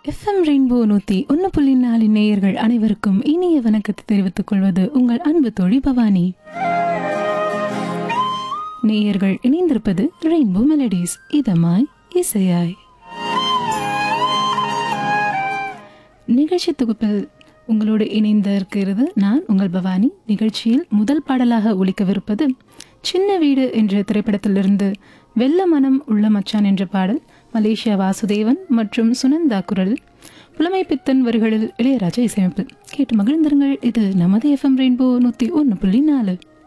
FM rainbow நூத்தி ஒன்னு புள்ளி நாலு நேயர்கள் அனைவருக்கும் இனிய வணக்கத்தை தெரிவித்துக் கொள்வது உங்கள் அன்பு தோழி பவானி நேயர்கள் இணைந்திருப்பது ரெயின்போ மெலடிஸ் இதமாய் இசையாய் நிகழ்ச்சி தொகுப்பில் உங்களோடு இணைந்து இருக்கிறது நான் உங்கள் பவானி நிகழ்ச்சியில் முதல் பாடலாக ஒலிக்கவிருப்பது சின்ன வீடு என்ற திரைப்படத்திலிருந்து வெள்ள மனம் உள்ள மச்சான் என்ற பாடல் மலேசியா வாசுதேவன் மற்றும் சுனந்தா குரலில் புலமை பித்தன் வரிகளில் இளையராஜா இசையமைப்பு கேட்டு மகிழ்ந்திருங்கள் இது நமது எஃப்எம் ரெயின்போ நூற்றி ஒன்று புள்ளி நாலு